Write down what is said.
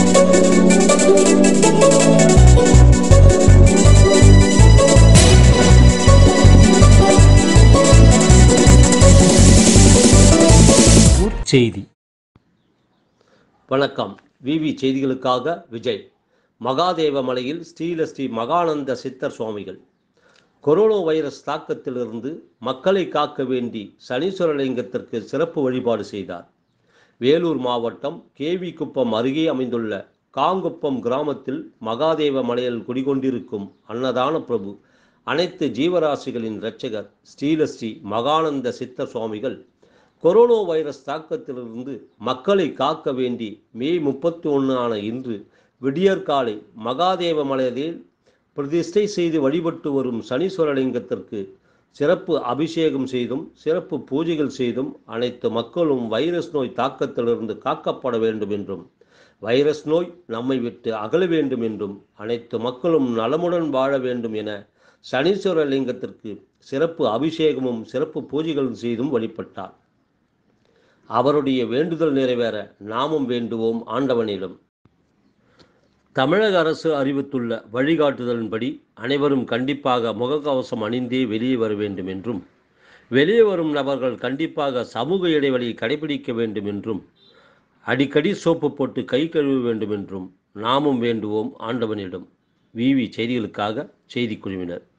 செய்தி வணக்கம் விவி செய்திகளுக்காக விஜய் மகாதேவ மலையில் ஸ்ரீல ஸ்ரீ மகானந்த சித்தர் சுவாமிகள் கொரோனா வைரஸ் தாக்கத்திலிருந்து மக்களை காக்க வேண்டி சனீஸ்வரலிங்கத்திற்கு சிறப்பு வழிபாடு செய்தார் வேலூர் மாவட்டம் கேவி குப்பம் அருகே அமைந்துள்ள காங்குப்பம் கிராமத்தில் மகாதேவ மலையில் குடிகொண்டிருக்கும் அன்னதான பிரபு அனைத்து ஜீவராசிகளின் இரட்சகர் ஸ்ரீலஸ்ரீ மகானந்த சித்தர் சுவாமிகள் கொரோனா வைரஸ் தாக்கத்திலிருந்து மக்களை காக்க வேண்டி மே முப்பத்தி ஒன்று ஆன இன்று விடியற்காலை மகாதேவ மலையில் பிரதிஷ்டை செய்து வழிபட்டு வரும் சனீஸ்வரலிங்கத்திற்கு சிறப்பு அபிஷேகம் செய்தும் சிறப்பு பூஜைகள் செய்தும் அனைத்து மக்களும் வைரஸ் நோய் தாக்கத்திலிருந்து காக்கப்பட வேண்டும் என்றும் வைரஸ் நோய் நம்மை விட்டு அகல வேண்டும் என்றும் அனைத்து மக்களும் நலமுடன் வாழ வேண்டும் என சனீஸ்வரலிங்கத்திற்கு சிறப்பு அபிஷேகமும் சிறப்பு பூஜைகளும் செய்தும் வழிபட்டார் அவருடைய வேண்டுதல் நிறைவேற நாமும் வேண்டுவோம் ஆண்டவனிடம் தமிழக அரசு அறிவித்துள்ள வழிகாட்டுதலின்படி அனைவரும் கண்டிப்பாக முகக்கவசம் அணிந்தே வெளியே வர வேண்டும் என்றும் வெளியே வரும் நபர்கள் கண்டிப்பாக சமூக இடைவெளியை கடைபிடிக்க வேண்டும் என்றும் அடிக்கடி சோப்பு போட்டு கை கழுவ வேண்டும் என்றும் நாமும் வேண்டுவோம் ஆண்டவனிடம் விவி செய்திகளுக்காக செய்திக்குழுவினர்